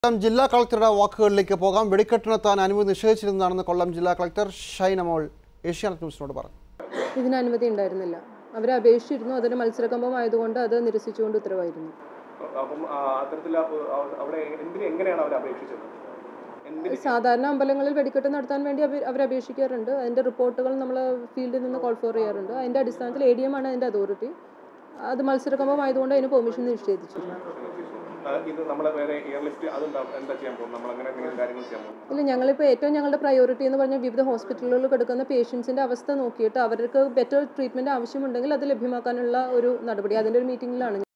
കൊല്ലം ജില്ലാ കളക്ടറുടെ വാക്കുകളിലേക്ക് പോകാം വെടിക്കെട്ടിന് താൻ അനുമതി നിഷേധിച്ചിരുന്നതാണെന്ന് കൊല്ലം ജില്ലാ കളക്ടർ ഷൈനമോൾ ഏഷ്യാനെറ്റ് ന്യൂസിനോട് പറഞ്ഞു ഇതിന് അനുമതി ഉണ്ടായിരുന്നില്ല അവരെ അപേക്ഷിച്ചിരുന്നു അതൊരു മത്സരകമ്പം ആയതുകൊണ്ട് അത് നിരസിച്ചുകൊണ്ട് ഉത്തരവായിരുന്നു അപ്പം ആ, അത്തരത്തിൽ ആ, ആ, അവിടെ എന്തിന് എങ്ങനെയാണ് അവർ അപേക്ഷിച്ചത് എന്തിന് സാധാരണ അമ്പലങ്ങളിൽ വെടിക്കെട്ട് നടത്താൻ വേണ്ടി അവർ അവർ അപേക്ഷിക്കാറുണ്ട് അതിൻ്റെ റിപ്പോർട്ടുകൾ നമ്മൾ ഫീൽഡിൽ നിന്ന് കോൾ ഫോർ ചെയ്യാറുണ്ട് അതിൻ്റെ അടിസ്ഥാനത്തിൽ എ ഡി എം ആണ് അതിൻ്റെ അതോറിറ്റി അത് മത്സരകമ്പം ആയതുകൊണ്ട് അതിന് പെർമിഷൻ നിഷേധിച്ചിരുന്നു ആ, ഇത് നമ്മളെ വേറെ എയർ ലിഫ്റ്റ് അതെന്താ എന്താ ചെയ്യാൻ പോകും നമ്മൾ അങ്ങനെ എന്തെങ്കിലും കാര്യങ്ങൾ ചെയ്യാൻ പോകും ഇല്ല ഞങ്ങളിപ്പോൾ ഏറ്റവും ഞങ്ങളുടെ പ്രയോറിറ്റി എന്ന് പറഞ്ഞാൽ വിവിധ ഹോസ്പിറ്റലുകളിൽ കിടക്കുന്ന പേഷ്യൻസിൻ്റെ അവസ്ഥ നോക്കിയിട്ട് അവർക്ക് ബെറ്റർ ട്രീറ്റ്മെൻറ്റ് ആവശ്യമുണ്ടെങ്കിൽ അത് ലഭ്യമാക്കാനുള്ള ഒരു നടപടി അതിൻ്റെ ഒരു മീറ്റിങ്ങിലാണ്